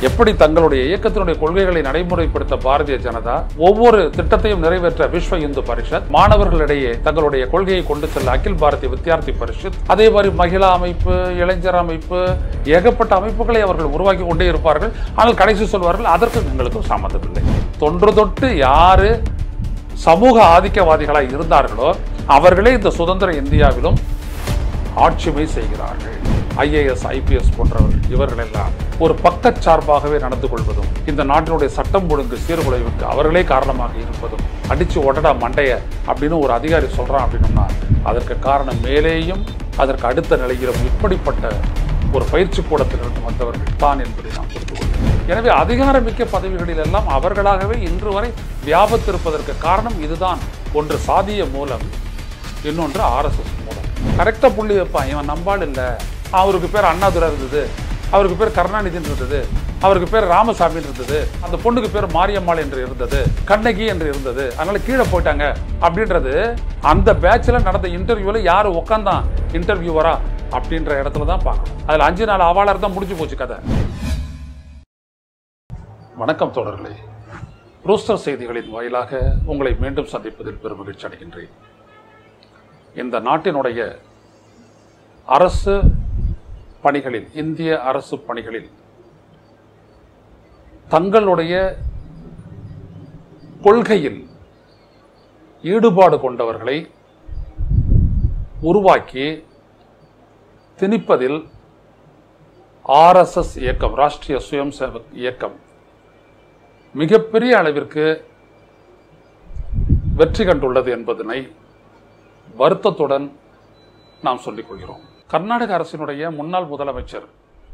எப்படி தங்களுடைய இயக்கத்தினுடைய கொள்கைகளை நடைமுறைப்படுத்த பாரதிய ஜனதா ஒவ்வொரு திட்டத்தையும் நிறைவேற்ற விஸ்வ இந்து பரிஷத் மாணவர்களிடையே தங்களுடைய கொள்கையை கொண்டு செல்ல அகில் பாரதிய வித்யார்த்தி பரிஷத் அதே மாதிரி மகிழா அமைப்பு இளைஞர் அமைப்பு ஏகப்பட்ட அமைப்புகளை அவர்கள் உருவாக்கி கொண்டே இருப்பார்கள் ஆனால் கடைசி சொல்வார்கள் அதற்கு எங்களுக்கும் சம்மந்தமில்லை தொன்று தொட்டு யாரு சமூக ஆதிக்கவாதிகளாய் இருந்தார்களோ அவர்களே இந்த சுதந்திர இந்தியாவிலும் ஆட்சிமை செய்கிறார்கள் ஐஏஎஸ் ஐபிஎஸ் போன்றவர்கள் இவர்கள் எல்லாம் ஒரு பக்கச்சார்பாகவே நடந்து கொள்வதும் இந்த நாட்டினுடைய சட்டம் ஒழுங்கு சீர்குலைவுக்கு அவர்களே காரணமாக இருப்பதும் அடிச்சு ஒட்டடா மண்டைய அப்படின்னு ஒரு அதிகாரி சொல்றான் அப்படின்னா அதற்கு காரணம் மேலேயும் அதற்கு அடுத்த நிலையிலும் இப்படிப்பட்ட ஒரு பயிற்சி கூடத்திலிருந்து வந்தவர்கள் தான் என்பதை நாம் புரிந்து கொள்கிறோம் எனவே அதிகாரமிக்க பதவிகளில் எல்லாம் அவர்களாகவே இன்று வரை வியாபத்திருப்பதற்கு காரணம் இதுதான் ஒன்று சாதிய மூலம் இன்னொன்று ஆர்எஸ்எஸ் மூலம் கரெக்டாக புள்ளி வைப்பான் இவன் நம்பாள் இல்லை அவருக்கு பேர் அண்ணாதுரை இருந்தது அவருக்கு பேர் கருணாநிதினு இருந்தது அவருக்கு பேர் ராமசாமின்னு இருந்தது அந்த பொண்ணுக்கு பேர் மாரியம்மாள் என்று இருந்தது கண்ணகி என்று இருந்தது அதனால கீழே போயிட்டாங்க அப்படின்றது அந்த பேட்சில் நடந்த இன்டர்வியூவில் யார் உட்காந்தான் இன்டர்வியூவரா அப்படின்ற இடத்துல தான் பார்க்கணும் அதில் அஞ்சு நாள் அவாளர் தான் முடிஞ்சு போச்சு கதை வணக்கம் தோழர்களே ரூஸ்டர் செய்திகளின் வாயிலாக உங்களை மீண்டும் சந்திப்பதில் பெருமகிழ்ச்சி அடைகின்றேன் இந்த நாட்டினுடைய அரசு பணிகளில் இந்திய அரசு பணிகளில் தங்களுடைய கொள்கையில் ஈடுபாடு கொண்டவர்களை உருவாக்கி திணிப்பதில் ஆர்எஸ்எஸ் இயக்கம் ராஷ்டிரிய சுயம் சேவக் இயக்கம் மிகப்பெரிய அளவிற்கு வெற்றி கண்டுள்ளது என்பதனை வருத்தத்துடன் நாம் சொல்லிக் கொள்கிறோம் கர்நாடக அரசினுடைய முன்னாள் முதலமைச்சர்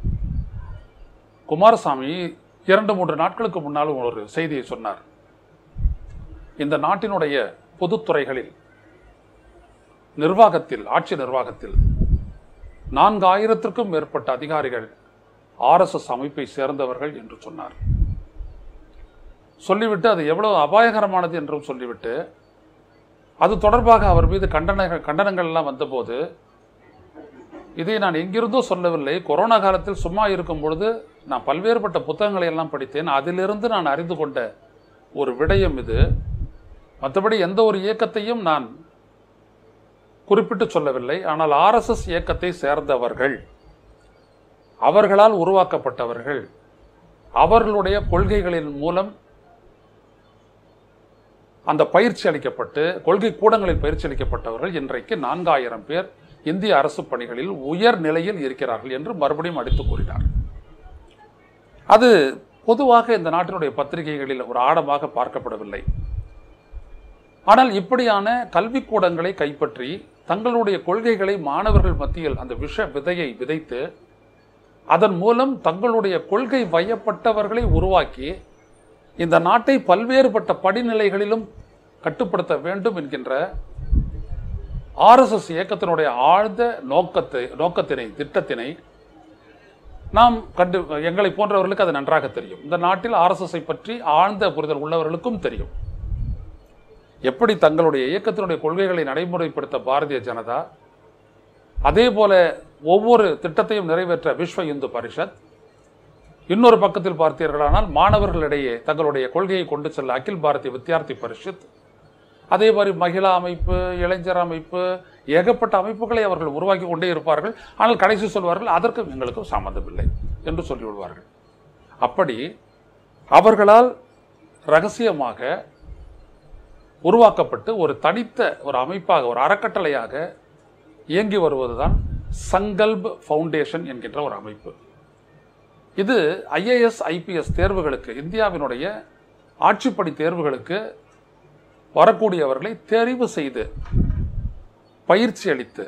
குமாரசாமி இரண்டு மூன்று நாட்களுக்கு முன்னால் ஒரு செய்தியை சொன்னார் இந்த நாட்டினுடைய பொதுத்துறைகளில் நிர்வாகத்தில் ஆட்சி நிர்வாகத்தில் நான்காயிரத்திற்கும் மேற்பட்ட அதிகாரிகள் ஆர்எஸ்எஸ் அமைப்பை சேர்ந்தவர்கள் என்று சொன்னார் சொல்லிவிட்டு அது எவ்வளவு அபாயகரமானது என்றும் சொல்லிவிட்டு அது தொடர்பாக அவர் மீது கண்டன கண்டனங்கள் எல்லாம் வந்தபோது இதை நான் எங்கிருந்தோ சொல்லவில்லை கொரோனா காலத்தில் சும்மா இருக்கும் பொழுது நான் பல்வேறுபட்ட புத்தகங்களை எல்லாம் படித்தேன் அதிலிருந்து நான் அறிந்து கொண்ட ஒரு விடயம் இது மற்றபடி எந்த ஒரு இயக்கத்தையும் நான் குறிப்பிட்டு சொல்லவில்லை ஆனால் ஆர்எஸ்எஸ் இயக்கத்தை சேர்ந்தவர்கள் அவர்களால் உருவாக்கப்பட்டவர்கள் அவர்களுடைய கொள்கைகளின் மூலம் அந்த பயிற்சி அளிக்கப்பட்டு கொள்கை கூடங்களில் பயிற்சி அளிக்கப்பட்டவர்கள் இன்றைக்கு நான்காயிரம் பேர் இந்திய அரசு பணிகளில் உயர் நிலையில் இருக்கிறார்கள் என்று மறுபடியும் அடித்து கூறினார் அது பொதுவாக இந்த நாட்டினுடைய பத்திரிகைகளில் ஒரு ஆடமாக பார்க்கப்படவில்லை ஆனால் இப்படியான கல்விக்கூடங்களை கைப்பற்றி தங்களுடைய கொள்கைகளை மாணவர்கள் மத்தியில் அந்த விஷ விதையை விதைத்து அதன் மூலம் தங்களுடைய கொள்கை வயப்பட்டவர்களை உருவாக்கி இந்த நாட்டை பல்வேறுபட்ட படிநிலைகளிலும் கட்டுப்படுத்த வேண்டும் என்கின்ற ஆர்எஸ்எஸ் இயக்கத்தினுடைய ஆழ்ந்த நோக்கத்தை நோக்கத்தினை திட்டத்தினை நாம் கண்டு எங்களை போன்றவர்களுக்கு அது நன்றாக தெரியும் இந்த நாட்டில் ஆர்எஸ்எஸ்ஐ பற்றி ஆழ்ந்த புரிதல் உள்ளவர்களுக்கும் தெரியும் எப்படி தங்களுடைய இயக்கத்தினுடைய கொள்கைகளை நடைமுறைப்படுத்த பாரதிய ஜனதா அதே போல ஒவ்வொரு திட்டத்தையும் நிறைவேற்ற விஸ்வ இந்து பரிஷத் இன்னொரு பக்கத்தில் பார்த்தீர்களானால் மாணவர்களிடையே தங்களுடைய கொள்கையை கொண்டு செல்ல அகில் பாரதிய வித்யார்த்தி பரிஷத் அதே மாதிரி மகிழா அமைப்பு இளைஞர் அமைப்பு ஏகப்பட்ட அமைப்புகளை அவர்கள் உருவாக்கி கொண்டே இருப்பார்கள் ஆனால் கடைசி சொல்வார்கள் அதற்கும் எங்களுக்கும் சம்மந்தமில்லை என்று சொல்லிவிடுவார்கள் அப்படி அவர்களால் ரகசியமாக உருவாக்கப்பட்டு ஒரு தனித்த ஒரு அமைப்பாக ஒரு அறக்கட்டளையாக இயங்கி வருவதுதான் சங்கல்ப் ஃபவுண்டேஷன் என்கின்ற ஒரு அமைப்பு இது ஐஏஎஸ் ஐபிஎஸ் தேர்வுகளுக்கு இந்தியாவினுடைய ஆட்சிப்பணி தேர்வுகளுக்கு வரக்கூடியவர்களை தெரிவு செய்து பயிற்சி அளித்து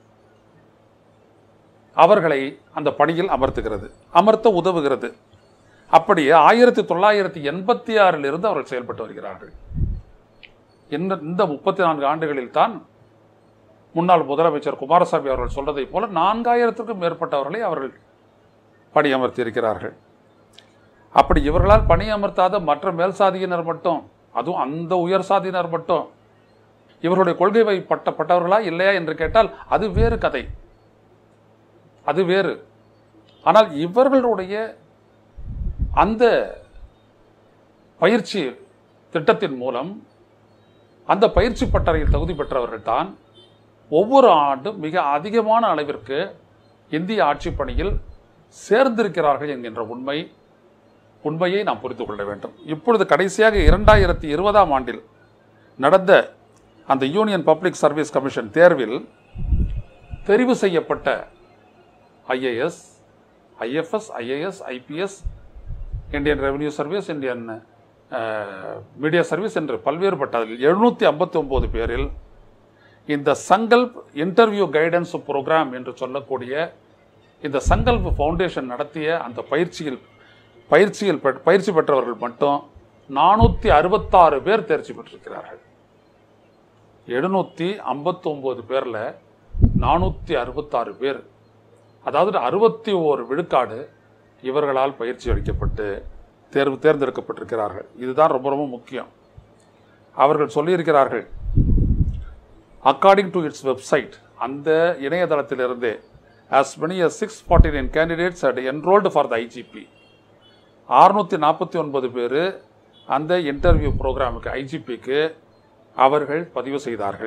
அவர்களை அந்த பணியில் அமர்த்துகிறது அமர்த்த உதவுகிறது அப்படி ஆயிரத்தி தொள்ளாயிரத்தி எண்பத்தி ஆறிலிருந்து அவர்கள் செயல்பட்டு வருகிறார்கள் இந்த இந்த முப்பத்தி நான்கு ஆண்டுகளில் தான் முன்னாள் முதலமைச்சர் குமாரசாமி அவர்கள் சொல்றதை போல நான்காயிரத்திற்கும் மேற்பட்டவர்களை அவர்கள் பணியமர்த்தி இருக்கிறார்கள் அப்படி இவர்களால் பணியமர்த்தாத மற்ற மேல் சாதியினர் மட்டும் அதுவும் அந்த உயர் சாதியினர் மட்டும் இவர்களுடைய கொள்கை வைப்பட்டப்பட்டவர்களா இல்லையா என்று கேட்டால் அது வேறு கதை அது வேறு ஆனால் இவர்களுடைய அந்த பயிற்சி திட்டத்தின் மூலம் அந்த பயிற்சி பட்டறையில் தகுதி பெற்றவர்கள் தான் ஒவ்வொரு ஆண்டும் மிக அதிகமான அளவிற்கு இந்திய ஆட்சி பணியில் சேர்ந்திருக்கிறார்கள் என்கின்ற உண்மை உண்மையை நாம் புரிந்து கொள்ள வேண்டும் இப்பொழுது கடைசியாக இரண்டாயிரத்தி இருபதாம் ஆண்டில் நடந்த அந்த யூனியன் பப்ளிக் சர்வீஸ் கமிஷன் தேர்வில் தெரிவு செய்யப்பட்ட IAS IFS IAS IPS Indian revenue service Indian media service என்று பல்வேறுபட்ட அதில் எழுநூற்றி ஐம்பத்தி ஒம்பது பேரில் இந்த சங்கல்ப் இன்டர்வியூ கைடன்ஸ் ப்ரோக்ராம் என்று சொல்லக்கூடிய இந்த சங்கல்ப் ஃபவுண்டேஷன் நடத்திய அந்த பயிற்சியில் பயிற்சியில் பெற்- பயிற்சி பெற்றவர்கள் மட்டும் நானூற்றி அறுபத்தாறு பேர் தேர்ச்சி பெற்றிருக்கிறார்கள் எழுநூற்றி ஐம்பத்தொம்போது பேரில் நானூற்றி அறுபத்தாறு பேர் அதாவது அறுபத்தி ஓரு விழுக்காடு இவர்களால் பயிற்சி அளிக்கப்பட்டு தேர்வு தேர்ந்தெடுக்கப்பட்டிருக்கிறார்கள் இதுதான் ரொம்ப ரொம்ப முக்கியம் அவர்கள் சொல்லியிருக்கிறார்கள் அக்கார்டிங் டு இட்ஸ் வெப்சைட் அந்த இணையதளத்திலிருந்தே as many as six forty nine candidates had enrolled for the IGP அறுநூற்றி நாற்பத்தி ஒன்பது பேர் அந்த இன்டர்வியூ ப்ரோக்ராமுக்கு ஐஜிபிக்கு அவர்கள் பதிவு செய்தார்கள்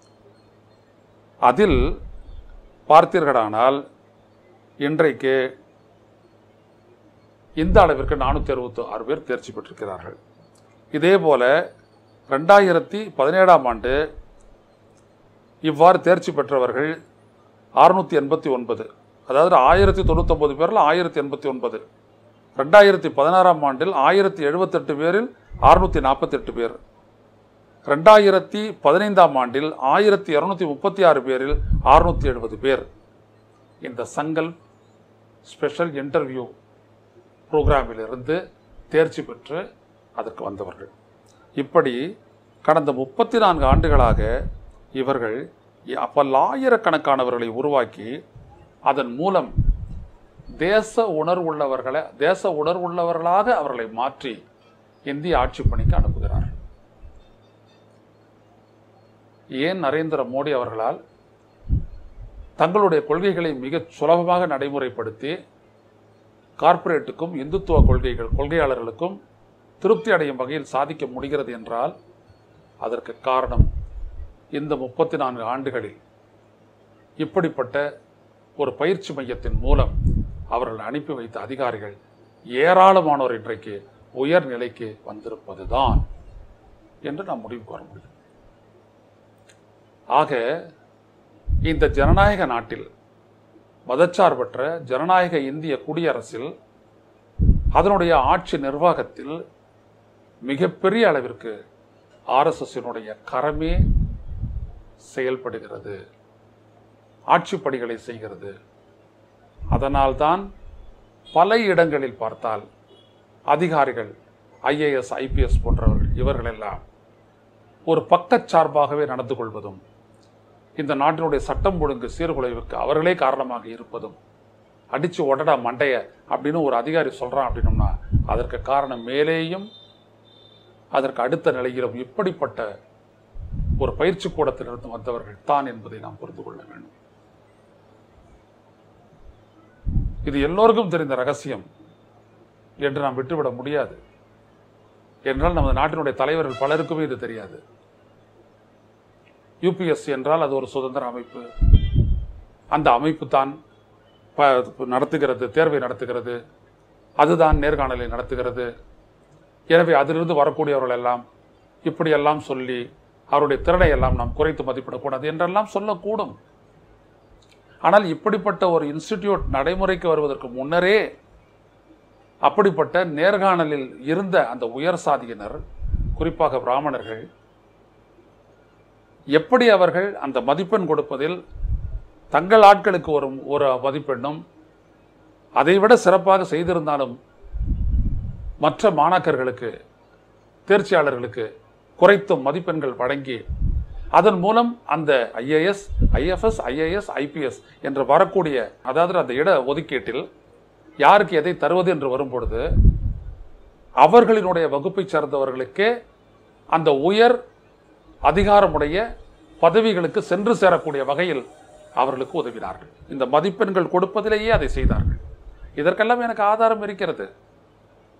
அதில் பார்த்தீர்களானால் இன்றைக்கு இந்த அளவிற்கு நானூற்றி அறுபத்தி ஆறு பேர் தேர்ச்சி பெற்றிருக்கிறார்கள் இதே போல ரெண்டாயிரத்தி பதினேழாம் ஆண்டு இவ்வாறு தேர்ச்சி பெற்றவர்கள் அறுநூற்றி எண்பத்தி ஒன்பது அதாவது ஆயிரத்தி தொண்ணூத்தொம்பது பேரில் ஆயிரத்தி எண்பத்தி ஒன்பது ரெண்டாயிரத்தி பதினாறாம் ஆண்டில் ஆயிரத்தி எழுபத்தெட்டு பேரில் அறுநூற்றி நாற்பத்தெட்டு பேர் ரெண்டாயிரத்தி பதினைந்தாம் ஆண்டில் ஆயிரத்தி இரநூத்தி முப்பத்தி ஆறு பேரில் அறுநூற்றி எழுபது பேர் இந்த சங்கல் ஸ்பெஷல் இன்டர்வியூ ப்ரோக்ராமிலிருந்து தேர்ச்சி பெற்று அதற்கு வந்தவர்கள் இப்படி கடந்த முப்பத்தி நான்கு ஆண்டுகளாக இவர்கள் பல்லாயிரக்கணக்கானவர்களை உருவாக்கி அதன் மூலம் தேச உணர்வுள்ளவர்களை தேச உணர்வுள்ளவர்களாக அவர்களை மாற்றி இந்திய ஆட்சி பணிக்கு அனுப்புகிறார்கள் ஏன் நரேந்திர மோடி அவர்களால் தங்களுடைய கொள்கைகளை மிகச் சுலபமாக நடைமுறைப்படுத்தி கார்ப்பரேட்டுக்கும் இந்துத்துவ கொள்கைகள் கொள்கையாளர்களுக்கும் திருப்தி அடையும் வகையில் சாதிக்க முடிகிறது என்றால் அதற்கு காரணம் இந்த முப்பத்தி நான்கு ஆண்டுகளில் இப்படிப்பட்ட ஒரு பயிற்சி மையத்தின் மூலம் அவர்கள் அனுப்பி வைத்த அதிகாரிகள் ஏராளமானோர் இன்றைக்கு உயர் நிலைக்கு வந்திருப்பதுதான் என்று நாம் முடிவுக்கு வர முடியும் ஆக இந்த ஜனநாயக நாட்டில் மதச்சார்பற்ற ஜனநாயக இந்திய குடியரசில் அதனுடைய ஆட்சி நிர்வாகத்தில் மிகப்பெரிய அளவிற்கு ஆர்எஸ்எஸ்னுடைய கரமே செயல்படுகிறது ஆட்சி பணிகளை செய்கிறது அதனால்தான் பல இடங்களில் பார்த்தால் அதிகாரிகள் ஐஏஎஸ் ஐபிஎஸ் போன்றவர்கள் இவர்களெல்லாம் ஒரு பக்கச்சார்பாகவே நடந்து கொள்வதும் இந்த நாட்டினுடைய சட்டம் ஒழுங்கு சீர்குலைவுக்கு அவர்களே காரணமாக இருப்பதும் அடிச்சு உடடா மண்டைய அப்படின்னு ஒரு அதிகாரி சொல்றான் அப்படின்னோம்னா அதற்கு காரணம் மேலேயும் அதற்கு அடுத்த நிலையிலும் இப்படிப்பட்ட ஒரு பயிற்சி கூடத்திலிருந்து வந்தவர்கள் தான் என்பதை நாம் புரிந்து கொள்ள வேண்டும் இது எல்லோருக்கும் தெரிந்த ரகசியம் என்று நாம் விட்டுவிட முடியாது என்றால் நமது நாட்டினுடைய தலைவர்கள் பலருக்குமே இது தெரியாது யூபிஎஸ்சி என்றால் அது ஒரு சுதந்திர அமைப்பு அந்த அமைப்பு தான் ப- நடத்துகிறது தேர்வை நடத்துகிறது அதுதான் நேர்காணலை நடத்துகிறது எனவே அதிலிருந்து வரக்கூடியவர்கள் எல்லாம் இப்படியெல்லாம் சொல்லி அவருடைய திறனை எல்லாம் நாம் குறைத்து மதிப்பிடக்கூடாது என்றெல்லாம் சொல்லக்கூடும் ஆனால் இப்படிப்பட்ட ஒரு இன்ஸ்டிடியூட் நடைமுறைக்கு வருவதற்கு முன்னரே அப்படிப்பட்ட நேர்காணலில் இருந்த அந்த உயர் சாதியினர் குறிப்பாக பிராமணர்கள் எப்படி அவர்கள் அந்த மதிப்பெண் கொடுப்பதில் தங்கள் ஆட்களுக்கு ஒரு ஒரு மதிப்பெண்ணும் அதைவிட சிறப்பாக செய்திருந்தாலும் மற்ற மாணாக்கர்களுக்கு தேர்ச்சியாளர்களுக்கு குறைத்தும் மதிப்பெண்கள் வழங்கி அதன் மூலம் அந்த ஐஏஎஸ் ஐஎஃப்எஸ் ஐஏஎஸ் ஐபிஎஸ் என்று வரக்கூடிய அதாவது அந்த இட ஒதுக்கீட்டில் யாருக்கு எதை தருவது என்று வரும்பொழுது அவர்களினுடைய வகுப்பைச் சேர்ந்தவர்களுக்கே அந்த உயர் அதிகாரமுடைய பதவிகளுக்கு சென்று சேரக்கூடிய வகையில் அவர்களுக்கு உதவினார்கள் இந்த மதிப்பெண்கள் கொடுப்பதிலேயே அதை செய்தார்கள் இதற்கெல்லாம் எனக்கு ஆதாரம் இருக்கிறது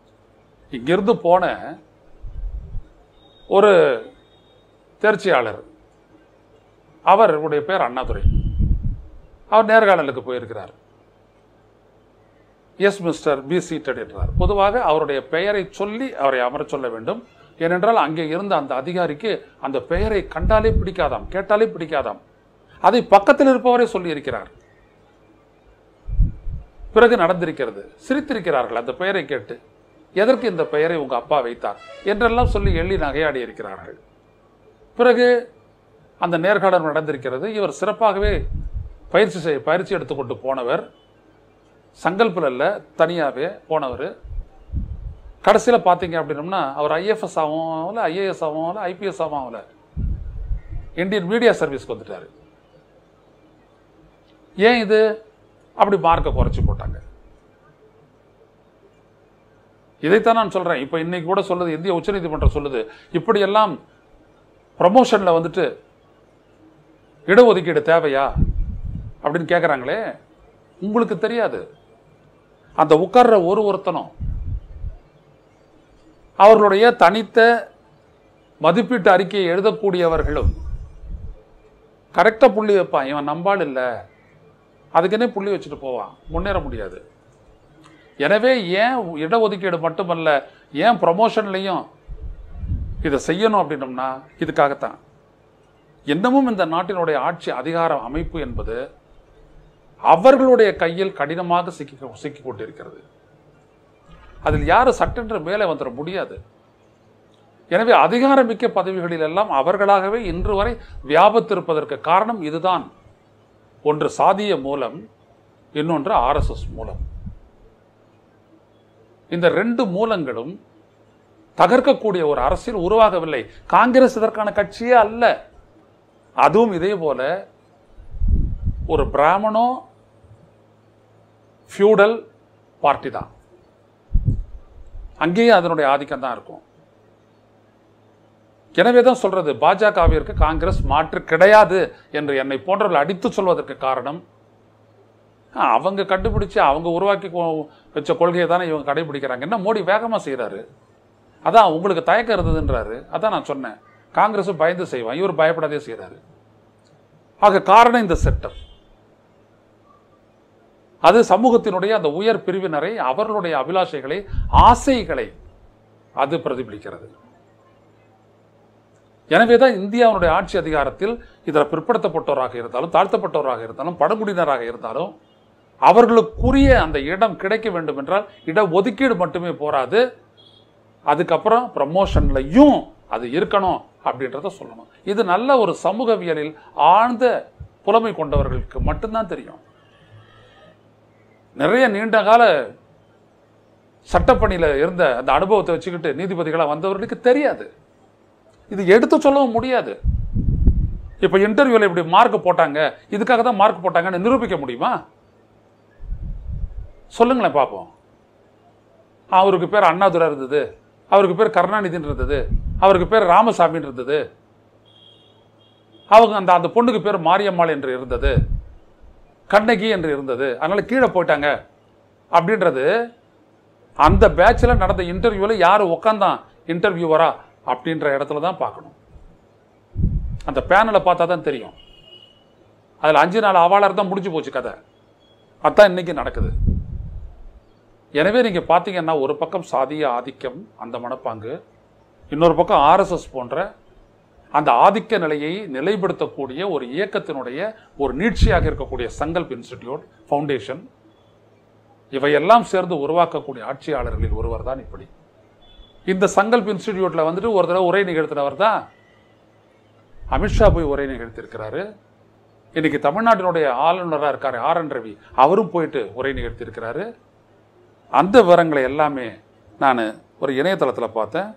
இங்கிருந்து போன ஒரு தேர்ச்சியாளர் அவருடைய பேர் அண்ணாதுரை அவர் நேர்காணலுக்கு போயிருக்கிறார் எஸ் மிஸ்டர் பி சீட்டட் என்றார் பொதுவாக அவருடைய பெயரை சொல்லி அவரை அமரச் சொல்ல வேண்டும் ஏனென்றால் அங்கே இருந்த அந்த அதிகாரிக்கு அந்த பெயரை கண்டாலே பிடிக்காதாம் கேட்டாலே பிடிக்காதாம் அதை பக்கத்தில் இருப்பவரே சொல்லி இருக்கிறார் பிறகு நடந்திருக்கிறது சிரித்திருக்கிறார்கள் அந்த பெயரை கேட்டு எதற்கு இந்த பெயரை உங்க அப்பா வைத்தார் என்றெல்லாம் சொல்லி எள்ளி நகையாடி இருக்கிறார்கள் பிறகு அந்த நேர்காணல் நடந்திருக்கிறது இவர் சிறப்பாகவே பயிற்சி செய் பயிற்சி எடுத்துக்கொண்டு போனவர் சங்கல்பில் இல்லை தனியாகவே போனவர் கடைசியில் பார்த்தீங்க அப்படின்னம்னா அவர் ஐஎஃப்எஸ் ஆகும் ஆகல ஐஏஎஸ் ஆகும் ஆகல ஐபிஎஸ் ஆகும் ஆகல இந்தியன் மீடியா சர்வீஸ்க்கு வந்துட்டாரு ஏன் இது அப்படி மார்க்கை குறைச்சி போட்டாங்க இதைத்தான் நான் சொல்றேன் இப்போ இன்னைக்கு கூட சொல்லுது இந்திய உச்சநீதிமன்றம் சொல்லுது இப்படியெல்லாம் ப்ரமோஷன்ல வந்துட்டு இடஒதுக்கீடு தேவையா அப்படின்னு கேட்குறாங்களே உங்களுக்கு தெரியாது அந்த உட்கார்ற ஒரு ஒருத்தனும் அவர்களுடைய தனித்த மதிப்பீட்டு அறிக்கையை எழுதக்கூடியவர்களும் கரெக்டாக புள்ளி வைப்பான் இவன் நம்பாள் இல்லை அதுக்குன்னே புள்ளி வச்சுட்டு போவான் முன்னேற முடியாது எனவே ஏன் இடஒதுக்கீடு மட்டுமல்ல ஏன் ப்ரமோஷன்லையும் இதை செய்யணும் அப்படின்னம்னா இதுக்காகத்தான் இன்னமும் இந்த நாட்டினுடைய ஆட்சி அதிகார அமைப்பு என்பது அவர்களுடைய கையில் கடினமாக சிக்கி சிக்கிக் கொண்டிருக்கிறது அதில் யாரும் சட்டென்று மேலே வந்துட முடியாது எனவே அதிகாரமிக்க பதவிகளில் எல்லாம் அவர்களாகவே இன்று வரை வியாபத்திருப்பதற்கு காரணம் இதுதான் ஒன்று சாதிய மூலம் இன்னொன்று ஆர்எஸ்எஸ் மூலம் இந்த ரெண்டு மூலங்களும் தகர்க்கக்கூடிய ஒரு அரசியல் உருவாகவில்லை காங்கிரஸ் இதற்கான கட்சியே அல்ல அதுவும் இதே போல ஒரு பிராமணோ ஃபியூடல் பார்ட்டி தான் அங்கேயும் அதனுடைய ஆதிக்கம் தான் இருக்கும் எனவே தான் சொல்றது பாஜகவிற்கு காங்கிரஸ் மாற்று கிடையாது என்று என்னை போன்றவர்கள் அடித்து சொல்வதற்கு காரணம் ஆ, அவங்க கண்டுபிடிச்சு அவங்க உருவாக்கி கொ- வச்ச கொள்கையை தானே இவங்க கடைபிடிக்கிறாங்க என்ன மோடி வேகமாக செய்கிறாரு அதான் உங்களுக்கு தயக்கம் இருந்ததுன்றாரு அதான் நான் சொன்னேன் காங்கிரஸும் பயந்து செய்வான் இவர் பயப்படாதே செய்கிறாரு ஆக காரணம் இந்த செட்டப் அது சமூகத்தினுடைய அந்த உயர் பிரிவினரை அவர்களுடைய அபிலாஷைகளை ஆசைகளை அது பிரதிபலிக்கிறது எனவே தான் இந்தியாவுடைய ஆட்சி அதிகாரத்தில் இதில் பிற்படுத்தப்பட்டவராக இருந்தாலும் தாழ்த்தப்பட்டவராக இருந்தாலும் பழங்குடியினராக இருந்தாலும் அவர்களுக்குரிய அந்த இடம் கிடைக்க வேண்டும் என்றால் இட ஒதுக்கீடு மட்டுமே போராது அதுக்கப்புறம் ப்ரமோஷன்லையும் அது இருக்கணும் அப்படின்றத சொல்லணும் இது நல்ல ஒரு சமூகவியலில் ஆழ்ந்த புலமை கொண்டவர்களுக்கு மட்டும்தான் தெரியும் நிறைய நீண்ட கால சட்டப்பணியில் இருந்த அந்த அனுபவத்தை வச்சுக்கிட்டு நீதிபதிகளாக வந்தவர்களுக்கு தெரியாது இது எடுத்து சொல்லவும் முடியாது இப்போ இன்டர்வியூவில் இப்படி மார்க் போட்டாங்க இதுக்காக தான் மார்க் போட்டாங்கன்னு நிரூபிக்க முடியுமா சொல்லுங்களேன் பார்ப்போம் அவருக்கு பேர் அண்ணாதுரை இருந்தது அவருக்கு பேர் கருணாநிதின்னு இருந்தது அவருக்கு பேர் ராமசாமின்னு இருந்தது அவங்க அந்த அந்த பொண்ணுக்கு பேர் மாரியம்மாள் என்று இருந்தது கண்ணகி என்று இருந்தது அதனால கீழே போயிட்டாங்க அப்படின்றது அந்த பேட்சில் நடந்த இன்டர்வியூவில் யார் உட்காந்தான் இன்டர்வியூவரா அப்படின்ற இடத்துல தான் பார்க்கணும் அந்த பேனலை பார்த்தா தான் தெரியும் அதில் அஞ்சு நாள் அவாளர் தான் முடிஞ்சு போச்சு கதை அதான் இன்னைக்கு நடக்குது எனவே நீங்க பார்த்தீங்கன்னா ஒரு பக்கம் சாதிய ஆதிக்கம் அந்த மனப்பாங்கு இன்னொரு பக்கம் ஆர்எஸ்எஸ் போன்ற அந்த ஆதிக்க நிலையை நிலைப்படுத்தக்கூடிய ஒரு இயக்கத்தினுடைய ஒரு நீட்சியாக இருக்கக்கூடிய சங்கல்ப் இன்ஸ்டிடியூட் ஃபவுண்டேஷன் இவையெல்லாம் சேர்ந்து உருவாக்கக்கூடிய ஆட்சியாளர்களில் ஒருவர் தான் இப்படி இந்த சங்கல்ப் இன்ஸ்டிடியூட்ல வந்துட்டு ஒரு தடவை உரை நிகழ்த்தினவர் தான் அமித்ஷா போய் உரை நிகழ்த்தியிருக்கிறாரு இன்னைக்கு தமிழ்நாட்டினுடைய ஆளுநராக இருக்காரு ஆர் என் ரவி அவரும் போயிட்டு உரை நிகழ்த்தியிருக்கிறாரு அந்த விவரங்களை எல்லாமே நான் ஒரு இணையதளத்தில் பார்த்தேன்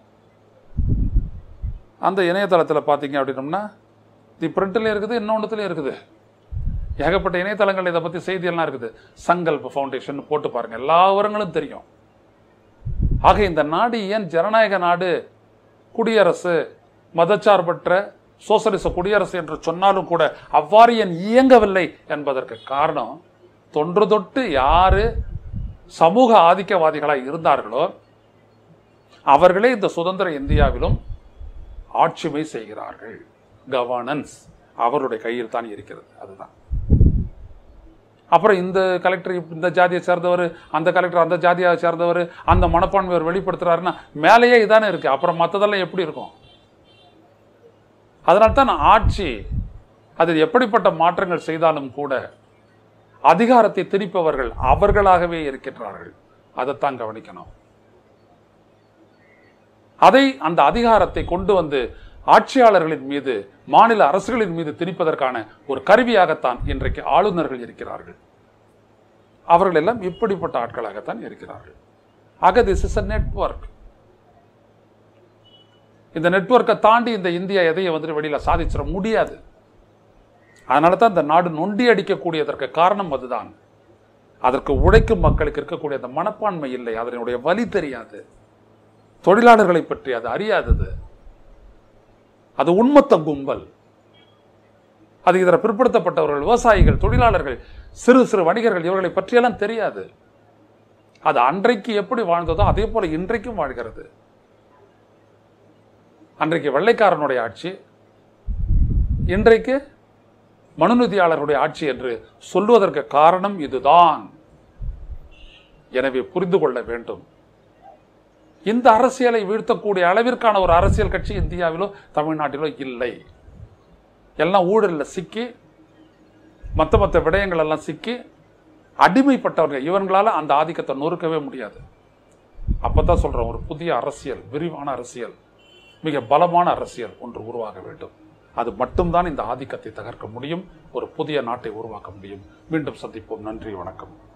அந்த இணையதளத்தில் பார்த்தீங்க அப்படின்னம்னா தி பிரிண்ட்லேயும் இருக்குது இன்னொன்றுத்துலையும் இருக்குது ஏகப்பட்ட இணையதளங்கள் இதை பற்றி செய்தியெல்லாம் இருக்குது சங்கல்ப் ஃபவுண்டேஷன் போட்டு பாருங்க எல்லா விவரங்களும் தெரியும் ஆக இந்த நாடு ஏன் ஜனநாயக நாடு குடியரசு மதச்சார்பற்ற சோசலிச குடியரசு என்று சொன்னாலும் கூட அவ்வாறு ஏன் இயங்கவில்லை என்பதற்கு காரணம் தொன்று தொட்டு யாரு சமூக ஆதிக்கவாதிகளாக இருந்தார்களோ அவர்களே இந்த சுதந்திர இந்தியாவிலும் ஆட்சிமை செய்கிறார்கள் கவர்னன்ஸ் அவருடைய கையில் தான் இருக்கிறது அதுதான் அப்புறம் இந்த கலெக்டர் இந்த ஜாதியை சேர்ந்தவர் அந்த கலெக்டர் அந்த ஜாதியை சேர்ந்தவர் அந்த மனப்பான்மை அவர் வெளிப்படுத்துறாருன்னா மேலேயே இதானே இருக்கு அப்புறம் மற்றதெல்லாம் எப்படி இருக்கும் அதனால தான் ஆட்சி அது எப்படிப்பட்ட மாற்றங்கள் செய்தாலும் கூட அதிகாரத்தை திணிப்பவர்கள் அவர்களாகவே இருக்கின்றார்கள் அதைத்தான் கவனிக்கணும் அதை அந்த அதிகாரத்தை கொண்டு வந்து ஆட்சியாளர்களின் மீது மாநில அரசுகளின் மீது திணிப்பதற்கான ஒரு கருவியாகத்தான் இன்றைக்கு ஆளுநர்கள் இருக்கிறார்கள் அவர்கள் எல்லாம் இப்படிப்பட்ட ஆட்களாகத்தான் இருக்கிறார்கள் ஆக திஸ் இஸ் அ நெட்வொர்க் இந்த நெட்வொர்க்கை தாண்டி இந்த இந்தியா எதையும் வந்துட்டு வெளியில சாதிச்சிட முடியாது அதனால தான் இந்த நாடு நொண்டி அடிக்கக்கூடியதற்கு காரணம் அதுதான் அதற்கு உழைக்கும் மக்களுக்கு இருக்கக்கூடிய அந்த மனப்பான்மை இல்லை அதனுடைய வலி தெரியாது தொழிலாளர்களை பற்றி அது அறியாதது அது உண்மத்த கும்பல் அது இதர பிற்படுத்தப்பட்டவர்கள் விவசாயிகள் தொழிலாளர்கள் சிறு சிறு வணிகர்கள் இவர்களை பற்றியெல்லாம் தெரியாது அது அன்றைக்கு எப்படி வாழ்ந்ததோ அதே போல இன்றைக்கும் வாழ்கிறது அன்றைக்கு வெள்ளைக்காரனுடைய ஆட்சி இன்றைக்கு மனுநீதியாளருடைய ஆட்சி என்று சொல்வதற்கு காரணம் இதுதான் எனவே புரிந்து கொள்ள வேண்டும் இந்த அரசியலை வீழ்த்தக்கூடிய அளவிற்கான ஒரு அரசியல் கட்சி இந்தியாவிலோ தமிழ்நாட்டிலோ இல்லை எல்லாம் ஊழலில் சிக்கி மற்ற மற்ற விடயங்கள் எல்லாம் சிக்கி அடிமைப்பட்டவர்கள் இவங்களால அந்த ஆதிக்கத்தை நொறுக்கவே முடியாது அப்பதான் சொல்றேன் ஒரு புதிய அரசியல் விரிவான அரசியல் மிக பலமான அரசியல் ஒன்று உருவாக வேண்டும் அது மட்டும்தான் இந்த ஆதிக்கத்தை தகர்க்க முடியும் ஒரு புதிய நாட்டை உருவாக்க முடியும் மீண்டும் சந்திப்போம் நன்றி வணக்கம்